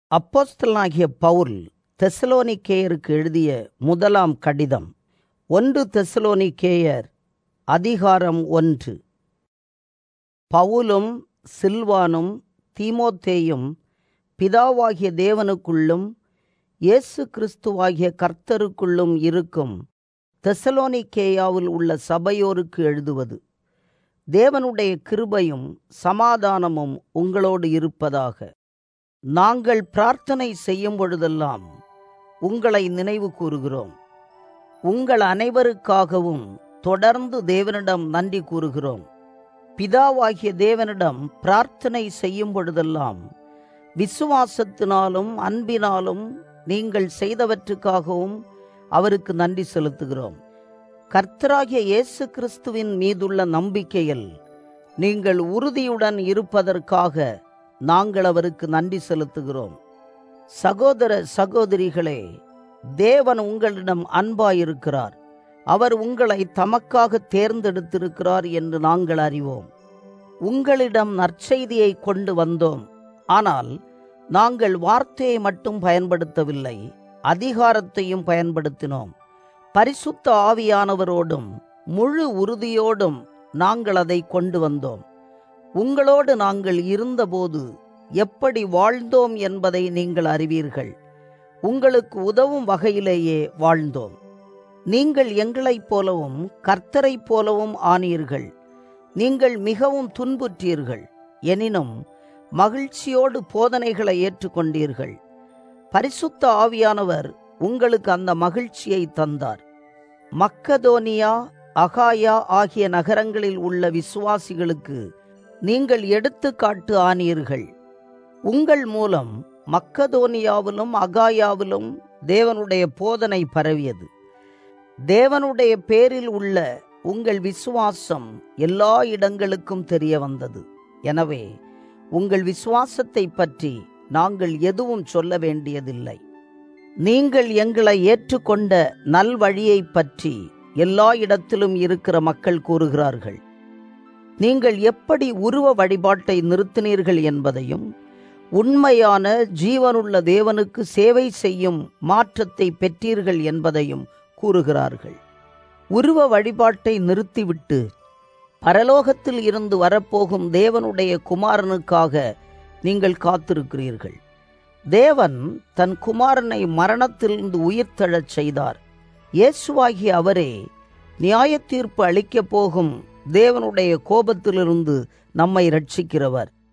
அப்போஸ்தலனாகிய பவுல் தெசலோனிக்கேயருக்கு எழுதிய முதலாம் கடிதம் ஒன்று தெசலோனிக்கேயர் அதிகாரம் ஒன்று பவுலும் சில்வானும் தீமோத்தேயும் பிதாவாகிய தேவனுக்குள்ளும் இயேசு கிறிஸ்துவாகிய கர்த்தருக்குள்ளும் இருக்கும் தெசலோனிக்கேயாவில் உள்ள சபையோருக்கு எழுதுவது தேவனுடைய கிருபையும் சமாதானமும் உங்களோடு இருப்பதாக நாங்கள் பிரார்த்தனை செய்யும் பொழுதெல்லாம் உங்களை நினைவு கூறுகிறோம் உங்கள் அனைவருக்காகவும் தொடர்ந்து தேவனிடம் நன்றி கூறுகிறோம் பிதாவாகிய தேவனிடம் பிரார்த்தனை செய்யும் பொழுதெல்லாம் விசுவாசத்தினாலும் அன்பினாலும் நீங்கள் செய்தவற்றுக்காகவும் அவருக்கு நன்றி செலுத்துகிறோம் கர்த்தராகிய இயேசு கிறிஸ்துவின் மீதுள்ள நம்பிக்கையில் நீங்கள் உறுதியுடன் இருப்பதற்காக நாங்கள் அவருக்கு நன்றி செலுத்துகிறோம் சகோதர சகோதரிகளே தேவன் உங்களிடம் அன்பாயிருக்கிறார் அவர் உங்களை தமக்காக தேர்ந்தெடுத்திருக்கிறார் என்று நாங்கள் அறிவோம் உங்களிடம் நற்செய்தியை கொண்டு வந்தோம் ஆனால் நாங்கள் வார்த்தையை மட்டும் பயன்படுத்தவில்லை அதிகாரத்தையும் பயன்படுத்தினோம் பரிசுத்த ஆவியானவரோடும் முழு உறுதியோடும் நாங்கள் அதை கொண்டு வந்தோம் உங்களோடு நாங்கள் இருந்தபோது எப்படி வாழ்ந்தோம் என்பதை நீங்கள் அறிவீர்கள் உங்களுக்கு உதவும் வகையிலேயே வாழ்ந்தோம் நீங்கள் எங்களைப் போலவும் கர்த்தரைப் போலவும் ஆனீர்கள் நீங்கள் மிகவும் துன்புற்றீர்கள் எனினும் மகிழ்ச்சியோடு போதனைகளை ஏற்றுக்கொண்டீர்கள் பரிசுத்த ஆவியானவர் உங்களுக்கு அந்த மகிழ்ச்சியை தந்தார் மக்கதோனியா அகாயா ஆகிய நகரங்களில் உள்ள விசுவாசிகளுக்கு நீங்கள் எடுத்துக்காட்டு ஆனீர்கள் உங்கள் மூலம் மக்கதோனியாவிலும் அகாயாவிலும் தேவனுடைய போதனை பரவியது தேவனுடைய பேரில் உள்ள உங்கள் விசுவாசம் எல்லா இடங்களுக்கும் தெரிய வந்தது எனவே உங்கள் விசுவாசத்தை பற்றி நாங்கள் எதுவும் சொல்ல வேண்டியதில்லை நீங்கள் எங்களை ஏற்றுக்கொண்ட நல்வழியை பற்றி எல்லா இடத்திலும் இருக்கிற மக்கள் கூறுகிறார்கள் நீங்கள் எப்படி உருவ வழிபாட்டை நிறுத்தினீர்கள் என்பதையும் உண்மையான ஜீவனுள்ள தேவனுக்கு சேவை செய்யும் மாற்றத்தை பெற்றீர்கள் என்பதையும் கூறுகிறார்கள் உருவ வழிபாட்டை நிறுத்திவிட்டு பரலோகத்தில் இருந்து வரப்போகும் தேவனுடைய குமாரனுக்காக நீங்கள் காத்திருக்கிறீர்கள் தேவன் தன் குமாரனை மரணத்திலிருந்து உயிர்த்தெழச் செய்தார் இயேசுவாகிய அவரே நியாய தீர்ப்பு அளிக்கப் போகும் தேவனுடைய கோபத்திலிருந்து நம்மை ரட்சிக்கிறவர்